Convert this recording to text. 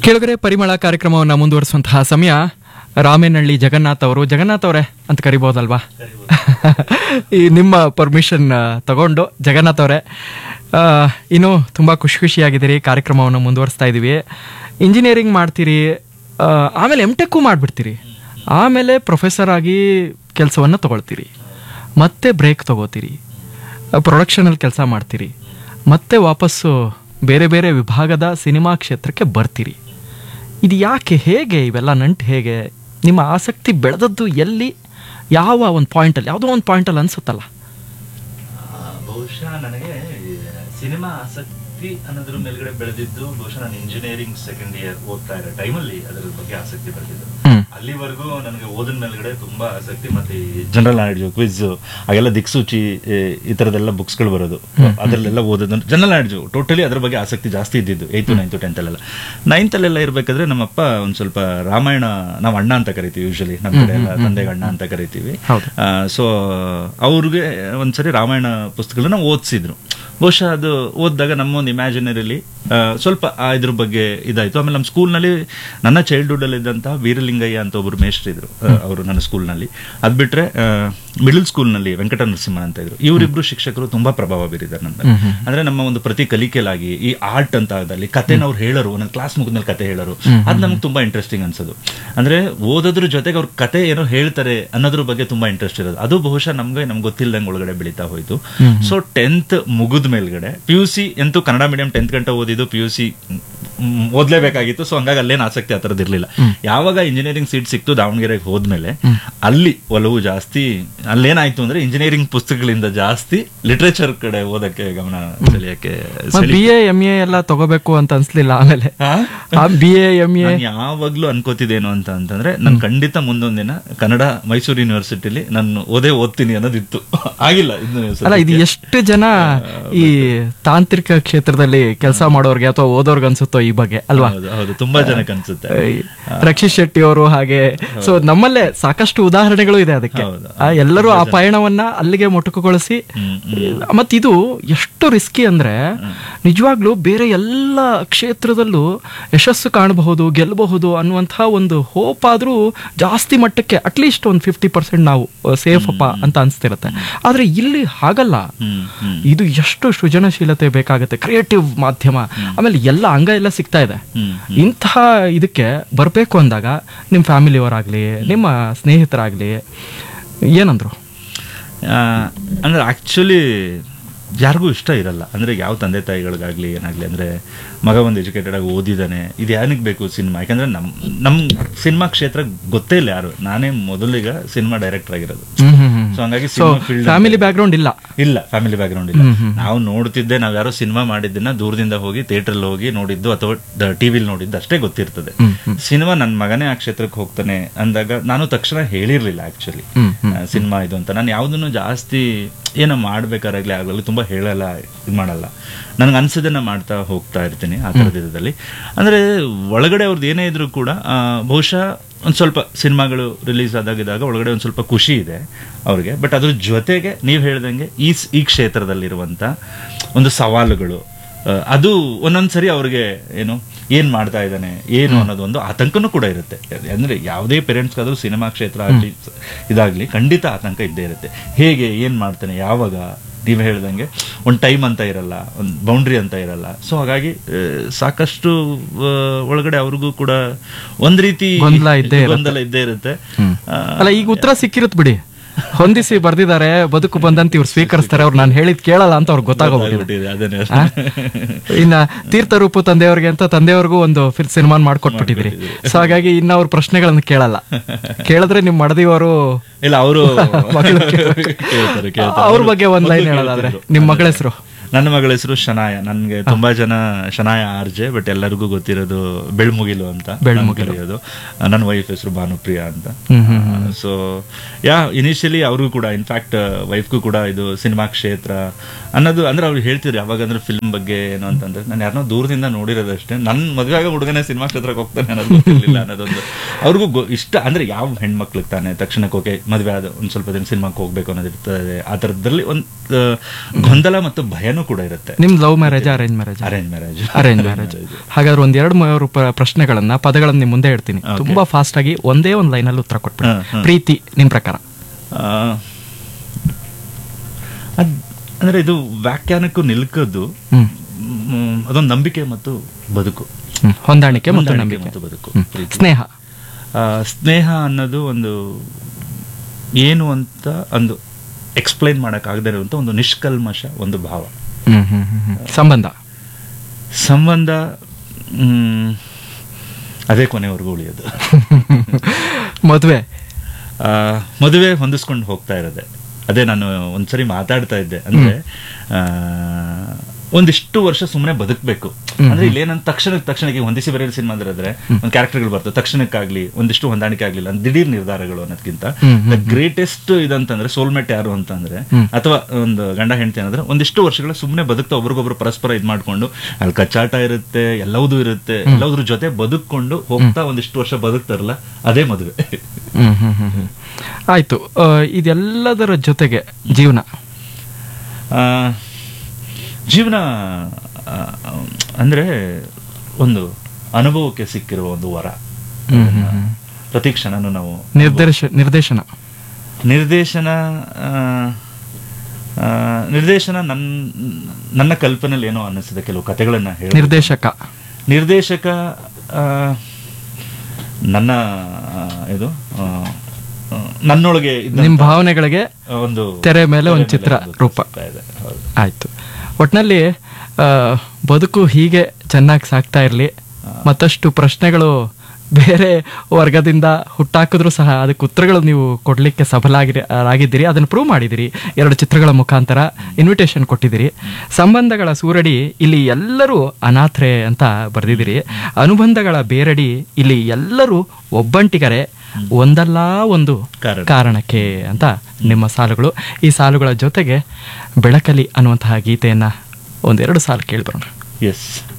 ಕೆಳಗರೆ ಪರಿಮಳ ಕಾರ್ಯಕ್ರಮವನ್ನು ಮುಂದುವರಿಸುವಂತಹ ಸಮಯ ರಾಮೇನಹಳ್ಳಿ ಜಗನ್ನಾಥ್ ಅವರು ಜಗನ್ನಾಥ್ ಅವರೇ ಅಂತ ಕರಿಬಹುದಲ್ವಾ ಈ ನಿಮ್ಮ ಪರ್ಮಿಷನ್ ತಗೊಂಡು ಜಗನ್ನಾಥ್ ಅವರೇ ಆ, ಇನ್ನು ತುಂಬ ಖುಷಿ ಖುಷಿಯಾಗಿದ್ದೀರಿ ಕಾರ್ಯಕ್ರಮವನ್ನು ಮುಂದುವರಿಸ್ತಾ ಇದ್ದೀವಿ ಇಂಜಿನಿಯರಿಂಗ್ ಮಾಡ್ತೀರಿ ಆ, ಆಮೇಲೆ ಎಮ್ ಟೆಕ್ಕು ಮಾಡಿಬಿಡ್ತೀರಿ ಆಮೇಲೆ ಪ್ರೊಫೆಸರ್ ಆಗಿ ಕೆಲಸವನ್ನು ತಗೊಳ್ತೀರಿ ಮತ್ತೆ ಬ್ರೇಕ್ ತಗೋತೀರಿ ಪ್ರೊಡಕ್ಷನಲ್ಲಿ ಕೆಲಸ ಮಾಡ್ತೀರಿ ಮತ್ತೆ ವಾಪಸ್ಸು ಬೇರೆ ಬೇರೆ ವಿಭಾಗದ ಸಿನಿಮಾ ಕ್ಷೇತ್ರಕ್ಕೆ ಬರ್ತೀರಿ ಇದು ಯಾಕೆ ಹೇಗೆ ಇವೆಲ್ಲ ನಂಟು ಹೇಗೆ ನಿಮ್ಮ ಆಸಕ್ತಿ ಬೆಳೆದದ್ದು ಎಲ್ಲಿ ಯಾವ ಒಂದು ಪಾಯಿಂಟಲ್ಲಿ ಯಾವುದೋ ಒಂದು ಪಾಯಿಂಟಲ್ಲಿ ಅನ್ಸುತ್ತಲ್ಲ ಆ, ಬಹುಶಃ ನನಗೆ ಈ ಸಿನಿಮಾ ಆಸಕ್ತಿ ಅನ್ನೋದ್ರ ಮೇಲ್ಗಡೆ ಬೆಳೆದಿದ್ದು ಬಹುಶಃ ನಾನು ಇಂಜಿನಿಯರಿಂಗ್ ಸೆಕೆಂಡ್ ಇಯರ್ ಓದ್ತಾ ಇರೋ ಟೈಮಲ್ಲಿ ಅದರ ಬಗ್ಗೆ ಆಸಕ್ತಿ ಬೆಳೆದಿದ್ದು ಹ್ಮ್. ಅಲ್ಲಿವರೆಗೂ ನನಗೆ ಓದಿನ ಮೇಲ್ಗಡೆ ತುಂಬಾ ಆಸಕ್ತಿ ಮತ್ತೆ ಜನರಲ್ ನಾಲೆಡ್ಜ್ ಕ್ವಿಜ್ ಹಾಗೆಲ್ಲ ದಿಕ್ಸೂಚಿ ಈ ಈ ಥರದ್ದೆಲ್ಲ ಬುಕ್ಸ್ಗಳು ಬರೋದು ಅದರಲ್ಲೆಲ್ಲ ಓದೋದು ಜನರಲ್ ನಾಲೆಡ್ಜು ಟೋಟಲಿ ಅದ್ರ ಬಗ್ಗೆ ಆಸಕ್ತಿ ಜಾಸ್ತಿ ಇದ್ದಿದ್ದು ಏಯ್ತು ನೈನ್ತು ಟೆಂತಲ್ಲೆಲ್ಲ ನೈನ್ತಲ್ಲೆಲ್ಲ ಇರಬೇಕಾದ್ರೆ ನಮ್ಮಪ್ಪ ಒಂದು ಸ್ವಲ್ಪ ರಾಮಾಯಣ ನಾವು ಅಣ್ಣ ಅಂತ ಕರಿತೀವಿ ಯೂಶಲಿ ನಮ್ಮ ಕಡೆ ಎಲ್ಲ ತಂದೆಗೆ ಅಣ್ಣ ಅಂತ ಕರಿತೀವಿ ಹೌದು. ಸೊ ಅವ್ರಿಗೆ ಒಂದ್ಸರಿ ರಾಮಾಯಣ ಪುಸ್ತಕಗಳನ್ನ ಓದಿಸಿದ್ರು ಬಹುಶಃ ಅದು ಓದಿದಾಗ ನಮ್ಮ ಒಂದು ಇಮ್ಯಾಜಿನರಿಲಿ ಸ್ವಲ್ಪ ಆ ಇದ್ರ ಬಗ್ಗೆ ಇದಾಯ್ತು ಆಮೇಲೆ ನಮ್ಮ ಸ್ಕೂಲ್ನಲ್ಲಿ ನನ್ನ ಚೈಲ್ಡ್ಹುಡ್ ಅಲ್ಲಿ ಇದ್ದಂತಹ ವೀರಲಿಂಗಯ್ಯ ಅಂತ ಒಬ್ರು ಮೇಷ್ಟ್ರು ಇದ್ರು ಅವರು ನನ್ನ ಸ್ಕೂಲ್ನಲ್ಲಿ ಅದ್ ಬಿಟ್ರೆ ಮಿಡಲ್ ಸ್ಕೂಲ್ನಲ್ಲಿ ವೆಂಕಟ ನರಸಿಂಹ ಅಂತ ಇದ್ರು ಇವರಿಬ್ರು ಶಿಕ್ಷಕರು ತುಂಬಾ ಪ್ರಭಾವ ಬೀರಿದ್ದಾರೆ ನನ್ನ ಮೇಲೆ. ಅಂದ್ರೆ ನಮ್ಮ ಒಂದು ಪ್ರತಿ ಕಲಿಕೆಲಾಗಿ ಈ ಆರ್ಟ್ ಅಂತ ಆದಲ್ಲಿ ಕತೆನ ಅವ್ರು ಹೇಳೋರು ನನ್ನ ಕ್ಲಾಸ್ ಮುಗಿದ್ಮೇಲೆ ಕತೆ ಹೇಳೋರು ಅದು ನಮ್ಗೆ ತುಂಬಾ ಇಂಟ್ರೆಸ್ಟಿಂಗ್ ಅನ್ಸೋದು ಅಂದ್ರೆ ಓದೋದ್ರ ಜೊತೆಗೆ ಅವ್ರ ಕತೆ ಏನೋ ಹೇಳ್ತಾರೆ ಅನ್ನೋದ್ರ ಬಗ್ಗೆ ತುಂಬಾ ಇಂಟ್ರೆಸ್ಟ್ ಇರೋದು ಅದು ಬಹುಶಃ ನಮ್ಗೆ ನಮ್ಗೆ ಗೊತ್ತಿಲ್ಲದಂಗೆ ಒಳಗಡೆ ಬೆಳೀತಾ ಹೋಯ್ತು ಸೊ ಟೆಂತ್ ಮುಗಿದ ಮೇಲ್ಗಡೆ ಪಿ ಯು ಸಿ ಎಂತೂ ಕನ್ನಡ ಮೀಡಿಯಂ ಟೆಂತ್ ಗಂಟೆ ಓದಿದ್ದು ಪಿ ಯು ಸಿ ಓದ್ಲೇಬೇಕಾಗಿತ್ತು ಸೊ ಹಂಗಾಗಿ ಅಲ್ಲೇನು ಆಸಕ್ತಿ ಆ ಥರದ್ದು ಇರಲಿಲ್ಲ ಯಾವಾಗ ಇಂಜಿನಿಯರಿಂಗ್ ಸೀಟ್ ಸಿಕ್ತು ದಾವಣಗೆರೆಗೆ ಹೋದ್ಮೇಲೆ ಅಲ್ಲಿ ಒಲವು ಜಾಸ್ತಿ ಅಲ್ಲೇನಾಯ್ತು ಅಂದ್ರೆ ಇಂಜಿನಿಯರಿಂಗ್ ಪುಸ್ತಕಗಳಿಂದ ಜಾಸ್ತಿ ಲಿಟ್ರೇಚರ್ ಕಡೆ ಓದಕ್ಕೆ ಗಮನ ಸೆಳೆಯಕ್ಕೆ ಬಿ ಎ ಎಮ್ ಎ ಎಲ್ಲ ತಗೋಬೇಕು ಅಂತ ಅನ್ಸ್ಲಿಲ್ಲ ಆಮೇಲೆ ಹಾ? ಬಿ ಎ ಎಮ್ ಎ ನಾನು ಯಾವಾಗ್ಲೂ ಅನ್ಕೋತಿದ್ದೇನು ಅಂತ ಅಂತಂದ್ರೆ ನಾನು ಖಂಡಿತ ಮುಂದೊಂದ್ ದಿನ ಕನ್ನಡ ಮೈಸೂರು ಯೂನಿವರ್ಸಿಟಿಲಿ ನಾನು ಓದೇ ಓದ್ತೀನಿ ಅನ್ನೋದಿತ್ತು ಆಗಿಲ್ಲ ಇನ್ನು ಅಲ್ಲ ಇದು ಎಷ್ಟು ಜನ ಈ ತಾಂತ್ರಿಕ ಕ್ಷೇತ್ರದಲ್ಲಿ ಕೆಲಸ ಮಾಡೋರ್ಗೆ ಅಥವಾ ಓದೋರ್ಗೆ ಅನ್ಸುತ್ತೋ ಈ ಬಗ್ಗೆ ಅಲ್ವಾ ಹೌದು ಹೌದು ತುಂಬಾ ಜನಕ್ಕೆ ಅನ್ಸುತ್ತೆ ಈ ರಕ್ಷಿತ್ ಶೆಟ್ಟಿ ಅವರು ಹಾಗೆ ಸೊ ನಮ್ಮಲ್ಲೇ ಸಾಕಷ್ಟು ಉದಾಹರಣೆಗಳು ಇದೆ ಅದಕ್ಕೆ ಹೌದು. ಆ, ಎಲ್ಲರೂ ಆ ಪಯಣವನ್ನ ಅಲ್ಲಿಗೆ ಮೊಟಕುಗೊಳಿಸಿ ಮತ್ತಿದು ಎಷ್ಟು ರಿಸ್ಕಿ ಅಂದ್ರೆ ನಿಜವಾಗ್ಲೂ ಬೇರೆ ಎಲ್ಲ ಕ್ಷೇತ್ರದಲ್ಲೂ ಯಶಸ್ಸು ಕಾಣಬಹುದು ಗೆಲ್ಲಬಹುದು ಅನ್ನುವಂತಹ ಒಂದು ಹೋಪ್ ಆದ್ರೂ ಜಾಸ್ತಿ ಮಟ್ಟಕ್ಕೆ ಅಟ್ಲೀಸ್ಟ್ ಒಂದು ಫಿಫ್ಟಿ ಪರ್ಸೆಂಟ್ ನಾವು ಸೇಫ್ ಅಪ್ಪ ಅಂತ ಅನ್ಸ್ತಿರತ್ತೆ ಆದ್ರೆ ಇಲ್ಲಿ ಹಾಗಲ್ಲ ಹ್ಮ್ ಹ್ಮ್ ಇದು ಎಷ್ಟು ಸೃಜನಶೀಲತೆ ಬೇಕಾಗುತ್ತೆ ಕ್ರಿಯೇಟಿವ್ ಮಾಧ್ಯಮ ಆಮೇಲೆ ಎಲ್ಲ ಅಂಗ ಎಲ್ಲ ಸಿಗ್ತಾ ಇದೆ ಹ್ಮ್ ಇಂತಹ ಇದಕ್ಕೆ ಬರಬೇಕು ಅಂದಾಗ ನಿಮ್ಮ ಫ್ಯಾಮಿಲಿಯವರಾಗ್ಲಿ ನಿಮ್ಮ ಸ್ನೇಹಿತರಾಗ್ಲಿ ಏನಂದ್ರು ಆ, ಅಂದ್ರೆ ಆಕ್ಚುಲಿ ಯಾರಿಗೂ ಇಷ್ಟ ಇರಲ್ಲ ಅಂದ್ರೆ ಯಾವ ತಂದೆ ತಾಯಿಗಳಿಗಾಗ್ಲಿ ಏನಾಗ್ಲಿ ಅಂದ್ರೆ ಮಗ ಒಂದು ಎಜುಕೇಟೆಡ್ ಆಗಿ ಓದಿದಾನೆ ಇದು ಏನಕ್ಕೆ ಬೇಕು ಸಿನಿಮಾ ಯಾಕಂದ್ರೆ ನಮ್ ನಮ್ ಸಿನಿಮಾ ಕ್ಷೇತ್ರ ಗೊತ್ತೇ ಇಲ್ಲ ಯಾರು ನಾನೇ ಮೊದಲಿಗ ಸಿನಿಮಾ ಡೈರೆಕ್ಟರ್ ಆಗಿರೋದು ಸೊ ಹಂಗಾಗಿ so cinema field family background ಇಲ್ಲ ಇಲ್ಲ ಫ್ಯಾಮಿಲಿ ಬ್ಯಾಕ್ಗ್ರೌಂಡ್ ಇಲ್ಲ ನಾವು ನೋಡ್ತಿದ್ದೆ ನಾವ್ ಯಾರೋ ಸಿನಿಮಾ ಮಾಡಿದ್ದನ್ನ ದೂರದಿಂದ ಹೋಗಿ ಥಿಯೇಟರ್ ಹೋಗಿ ನೋಡಿದ್ದು ಅಥವಾ ಟಿವಿಲಿ ನೋಡಿದ್ದು ಅಷ್ಟೇ ಗೊತ್ತಿರ್ತದೆ ಸಿನಿಮಾ ನನ್ನ ಮಗನೇ ಆ ಕ್ಷೇತ್ರಕ್ಕೆ ಹೋಗ್ತಾನೆ ಅಂದಾಗ ನಾನು ತಕ್ಷಣ ಹೇಳಿರ್ಲಿಲ್ಲ ಆಕ್ಚುಲಿ ಸಿನಿಮಾ ಇದು ಅಂತ ನಾನು ಯಾವ್ದನ್ನು ಜಾಸ್ತಿ ಏನೋ ಮಾಡ್ಬೇಕಾರಾಗ್ಲಿ ಆಗಲಿ ತುಂಬಾ ಹೇಳಲ್ಲ ಇದು ಮಾಡಲ್ಲ ನನ್ಗೆ ಅನ್ಸದನ್ನ ಮಾಡ್ತಾ ಹೋಗ್ತಾ ಇರ್ತೀನಿ ಆ ಥರದ ಇದರಲ್ಲಿ ಅಂದ್ರೆ ಒಳಗಡೆ ಅವ್ರದ್ದು ಏನೇ ಇದ್ರೂ ಕೂಡ ಆ, ಬಹುಶಃ ಒಂದು ಸ್ವಲ್ಪ ಸಿನಿಮಾಗಳು ರಿಲೀಸ್ ಆದಾಗಿದ್ದಾಗ ಒಳಗಡೆ ಒಂದು ಸ್ವಲ್ಪ ಖುಷಿ ಇದೆ ಅವ್ರಿಗೆ ಬಟ್ ಅದ್ರ ಜೊತೆಗೆ ನೀವು ಹೇಳ್ದಂಗೆ ಈ ಸ್- ಈ ಕ್ಷೇತ್ರದಲ್ಲಿರುವಂತ ಒಂದು ಸವಾಲುಗಳು ಆ, ಅದು ಒಂದೊಂದ್ಸರಿ ಅವ್ರಿಗೆ ಏನು ಏನ್ ಮಾಡ್ತಾ ಇದ್ದಾನೆ ಏನು ಅನ್ನೋದು ಒಂದು ಆತಂಕನೂ ಕೂಡ ಇರುತ್ತೆ ಅಂದ್ರೆ ಯಾವುದೇ ಪೇರೆಂಟ್ಸ್ಗಾದ್ರೂ ಸಿನಿಮಾ ಕ್ಷೇತ್ರ ಆಗಲಿ ಇದಾಗ್ಲಿ ಖಂಡಿತ ಆತಂಕ ಇದ್ದೇ ಇರುತ್ತೆ ಹೇಗೆ ಏನ್ ಮಾಡ್ತಾನೆ ಯಾವಾಗ ನೀವು ಹೇಳ್ದಂಗೆ ಒಂದು ಟೈಮ್ ಅಂತ ಇರಲ್ಲ ಒಂದು ಬೌಂಡ್ರಿ ಅಂತ ಇರಲ್ಲ ಸೊ ಹಾಗಾಗಿ ಆ, ಸಾಕಷ್ಟು ಆ, ಒಳಗಡೆ ಅವ್ರಿಗೂ ಕೂಡ ಒಂದ್ ರೀತಿ ಗೊಂದಲ ಇದ್ದೇ ಇರುತ್ತೆ. ಗೊಂದಲ ಇದ್ದೇ ಇರುತ್ತೆ ಆ, ಅಲ್ಲ ಈಗ ಉತ್ತರ ಸಿಕ್ಕಿರುತ್ ಬಿಡಿ ಹೊಂದಿಸಿ ಬರ್ದಿದ್ದಾರೆ ಬದುಕು ಬಂದಂತ ಇವ್ರು ಸ್ವೀಕರಿಸ್ತಾರೆ ಅವ್ರು ನಾನು ಹೇಳಿದ್ ಕೇಳಲ್ಲ ಅಂತ ಅವ್ರಿಗೆ ಗೊತ್ತಾಗೋಗ್ಬಿಟ್ಟಿದೆ ಗೊತ್ತಾಗ್ಬಿಟ್ಟಿದೆ, ಅದನ್ನೇ ಆ? ಅಷ್ಟೇ. ಇನ್ನ ತೀರ್ಥ ರೂಪು ತಂದೆಯವ್ರಿಗೆ ಅಂತ ತಂದೆಯವ್ರಿಗೂ ಒಂದು ಫಿಲ್ ಸಿನಿಮಾ ಮಾಡ್ಕೊಟ್ಬಿಟ್ಟಿದ್ರಿ ಸೊ ಹಾಗಾಗಿ ಇನ್ನ ಅವ್ರ ಪ್ರಶ್ನೆಗಳನ್ನ ಕೇಳಲ್ಲ ಕೇಳಿದ್ರೆ ನಿಮ್ ಮಡದಿಯವರು ಇಲ್ಲ ಅವರು ಮಗಳು ಕೇಳ್ತಾರೆ ಕೇಳ್ತಾರೆ ಅವ್ರ ಬಗ್ಗೆ ಒಂದ್ ಲೈನ್ ಮೊದ್ಲು ಹೇಳೋದಾದ್ರೆ ಕೇಳ್ತಿದ್ರು. ನಿಮ್ ಮಗಳ ಹೆಸರು ನನ್ನ ಮಗಳ ಹೆಸರು ಶನಾಯ ನನ್ಗೆ ತುಂಬಾ ಜನ ಶನಾಯ ಆರ್ಜೆ ಬಟ್ ಎಲ್ಲರಿಗೂ ಗೊತ್ತಿರೋದು ಬೆಳ್ಮುಗಿಲು ಅಂತ ಬೆಳ್ಮುಗಿಲು. ನಾನ್ ಕರೆಯೋದು ನನ್ನ ವೈಫ್ ಹೆಸರು ಭಾನುಪ್ರಿಯಾ ಅಂತ ಹ್ಮ್ ಹ್ಮ್ ಸೊ ಯಾ ಇನಿಷಿಯಲಿ ಅವ್ರಿಗೂ ಕೂಡ ಇನ್ಫ್ಯಾಕ್ಟ್ ವೈಫ್ಗೂ ಕೂಡ ಇದು ಸಿನಿಮಾ ಕ್ಷೇತ್ರ ಅನ್ನೋದು ಅಂದ್ರೆ ಅವ್ರು ಹೇಳ್ತಿದ್ರು ಯಾವಾಗ ಅಂದ್ರೆ ಫಿಲ್ಮ್ ಬಗ್ಗೆ ಏನು ಅಂತಂದ್ರೆ ನಾನು ಯಾರನ್ನೋ ದೂರದಿಂದ ನೋಡಿರೋದಷ್ಟೇ ನನ್ನ ಮದುವೆ ಆಗೋ ಹುಡುಗನೇ ಸಿನಿಮಾ ಕ್ಷೇತ್ರಕ್ಕೆ ಹೋಗ್ತಾನೆ ಅನ್ನೋದು ಗೊತ್ತಿರ್ಲಿಲ್ಲ ಅನ್ನೋದೊಂದು ಅವ್ರಿಗೂ ಗೊ- ಇಷ್ಟ ಅಂದ್ರೆ ಯಾವ ಹೆಣ್ಮಕ್ಳಿಗೆ ತಾನೆ ತಕ್ಷಣಕ್ಕೆ ಓಕೆ ಮದುವೆ ಆದ ಒಂದ್ ಸ್ವಲ್ಪ ದಿನ ಸಿನಿಮಾಕ್ಕೆ ಹೋಗ್ಬೇಕು ಅನ್ನೋದು ಇರ್ತದೆ ಆ ಥರದ್ರಲ್ಲಿ ಒಂದು ಗೊಂದಲ ಮತ್ತು ಭಯನೂ ಕೂಡ ಇರುತ್ತೆ ನಿಮ್ದು love marriage arrange marriage arrange marriage arrange marriage ಹಾಗಾದ್ರೆ ಒಂದ್ ಎರಡು ಮೂರು ಪ್ರ- ಪ್ರಶ್ನೆಗಳನ್ನ ಪದಗಳನ್ನ ನಿಮ್ ಮುಂದೆ ಇಡ್ತೀನಿ ತುಂಬಾ ಫಾಸ್ಟ್ ಆಗಿ ಒಂದೇ ಒಂದ್ ಲೈನಲ್ಲಿ ಉತ್ತರ ಕೊಟ್ಬಿಡಿ ಹ್ಮ್, ಹ್ಮ್. ಪ್ರೀತಿ ನಿಮ್ ಪ್ರಕಾರ ಅದ್ ಅಂದ್ರೆ ಇದು ವ್ಯಾಖ್ಯಾನಕ್ಕೂ ನಿಲ್ಕದ್ದು ಹ್ಮ್ ಮ್, ಅದೊಂದು ನಂಬಿಕೆ ಮತ್ತು ಬದುಕು ಹ್ಮ್. ಹೊಂದಾಣಿಕೆ ಮತ್ತು ಹೊಂದಾಣಿಕೆ ನಂಬಿಕೆ ಮತ್ತು ಬದುಕು ಹ್ಮ್. ಪ್ರೀತಿ. ಸ್ನೇಹ ಆ, ಸ್ನೇಹ ಅನ್ನೋದು ಒಂದು ಏನು ಅಂತ ಒಂದು ಎಕ್ಸ್ಪ್ಲೈನ್ ಆಗದೆ ಇರುವಂತ ಒಂದು ನಿಷ್ಕಲ್ಮಶ ಒಂದು ಭಾವ ಹ್ಮ್ ಹ್ಮ್ ಹ್ಮ್ ಹ್ಮ್. ಸಂಬಂಧ ಸಂಬಂಧ ಮ್, ಅದೇ ಕೊನೆವರೆಗೂ ಉಳಿಯೋದು ಮದುವೆ ಆ, ಮದುವೆ ಹೊಂದಿಸ್ಕೊಂಡು ಹೋಗ್ತಾ ಇರೋದೆ ಅದೇ ನಾನು ಒಂದ್ಸರಿ ಮಾತಾಡ್ತಾ ಇದ್ದೆ ಅಂದ್ರೆ ಆ, ಒಂದಿಷ್ಟು ವರ್ಷ ಸುಮ್ಮನೆ ಬದುಕಬೇಕು ಅಂದ್ರೆ ಇಲ್ಲಿ ಏನಂತ ತಕ್ಷಣಕ್ಕೆ ತಕ್ಷಣಕ್ಕೆ ಹೊಂದಿಸಿ ಬರೆಯಲು ಸಿನಿಮಾ ಅಂದ್ರೆ ಒಂದು ಕ್ಯಾರೆಕ್ಟರ್ಗಳು ಬರ್ತವೆ ತಕ್ಷಣಕ್ಕಾಗ್ಲಿ ಒಂದಿಷ್ಟು ಹೊಂದಾಣಿಕೆ ಆಗ್ಲಿಲ್ಲ ಅಂದ್ರೆ ದಿಢೀರ್ ನಿರ್ಧಾರಗಳು ಅನ್ನೋದಕ್ಕಿಂತ ಹ್ಮ್, ದ ಗ್ರೇಟೆಸ್ಟ್ ಇದಂತಂದ್ರೆ ಸೋಲ್ಮೇಟ್ ಯಾರು ಅಂತಂದ್ರೆ ಅಥವಾ ಒಂದು ಗಂಡ ಹೆಂಡತಿ ಅನ್ನಂದ್ರೆ ಒಂದಿಷ್ಟು ವರ್ಷಗಳ ಸುಮ್ಮನೆ ಬದುಕ್ತಾ ಒಬ್ರಿಗೊಬ್ರು ಪರಸ್ಪರ ಇದ್ ಮಾಡ್ಕೊಂಡು ಅಲ್ಲಿ ಕಚ್ಚಾಟ ಇರುತ್ತೆ ಎಲ್ಲವುದೂ ಇರುತ್ತೆ ಎಲ್ಲದ್ರ ಜೊತೆ ಬದುಕೊಂಡು ಹೋಗ್ತಾ ಒಂದಿಷ್ಟು ವರ್ಷ ಬದುಕ್ತಾರಲ್ಲ ಅದೇ ಮದುವೆ ಹ್ಮ್ ಹ್ಮ್ ಹ್ಮ್ ಹ್ಮ್. ಆಯ್ತು ಆ, ಇದೆಲ್ಲದರ ಜೊತೆಗೆ ಜೀವನ ಆ, ಜೀವನ ಆ, ಅಂದ್ರೆ ಒಂದು ಅನುಭವಕ್ಕೆ ಸಿಕ್ಕಿರುವ ಒಂದು ವರ ಹ್ಮ್ ಹ್ಮ್ ಹ್ಮ್. ಪ್ರತಿ ಕ್ಷಣನೂ ನಾವು ನಿರ್ದೇಶ ನಿರ್ದೇಶನ ನಿರ್ದೇಶನ ಆ, ಆ, ನಿರ್ದೇಶನ ನನ್ನ ನನ್ನ ಕಲ್ಪನೆಯಲ್ಲಿ ಏನೋ ಅನ್ನಿಸಿದೆ ಕೆಲವು ಕಥೆಗಳನ್ನ ಹೇಳಿ ನಿರ್ದೇಶಕ ನಿರ್ದೇಶಕ ಆ, ನನ್ನ ಆ, ಇದು ಆ, ಆ, ನನ್ನೊಳಗೆ ಇದ್ದಂತ ನಿಮ್ ಭಾವನೆಗಳಿಗೆ ಒಂದು ತೆರೆ ಮೇಲೆ ಒಂದು ತೆರೆ ಚಿತ್ರ ಮೇಲೆ ಒಂದು ರೂಪ ಸಿಗ್ತಾ ಇದೆ. ಹೌದು. ಆಯ್ತು ಒಟ್ನಲ್ಲಿ ಆ, ಬದುಕು ಹೀಗೆ ಚೆನ್ನಾಗಿ ಸಾಗ್ತಾ ಇರಲಿ ಮತ್ತಷ್ಟು ಪ್ರಶ್ನೆಗಳು ಬೇರೆ ವರ್ಗದಿಂದ ಹುಟ್ಟಾಕಿದ್ರು ಸಹ ಅದಕ್ಕೆ ಉತ್ತರಗಳು ನೀವು ಕೊಡ್ಲಿಕ್ಕೆ ಸಫಲಾಗಿರಿ ಆಗಿದ್ದೀರಿ ಅದನ್ನು ಪ್ರೂವ್ ಮಾಡಿದಿರಿ ಎರಡು ಚಿತ್ರಗಳ ಮುಖಾಂತರ ಇನ್ವಿಟೇಷನ್ ಕೊಟ್ಟಿದ್ದೀರಿ ಸಂಬಂಧಗಳ ಸೂರಡಿ ಇಲ್ಲಿ ಎಲ್ಲರೂ ಅನಾಥರೆ ಅಂತ ಬರೆದಿದ್ದೀರಿ ಅನುಬಂಧಗಳ ಬೇರಡಿ ಇಲ್ಲಿ ಎಲ್ಲರೂ ಒಬ್ಬಂಟಿಗರೆ ಒಂದಲ್ಲ ಒಂದು ಕಾರಣ. ಕಾರಣಕ್ಕೆ ಅಂತ ನಿಮ್ಮ ಸಾಲುಗಳು ಈ ಸಾಲುಗಳ ಜೊತೆಗೆ ಬೆಳಕಲಿ ಅನ್ನುವಂತಹ ಗೀತೆಯನ್ನ ಒಂದೆರಡು ಸಾಲು ಕೇಳಿಬರೋಣ ಎಸ್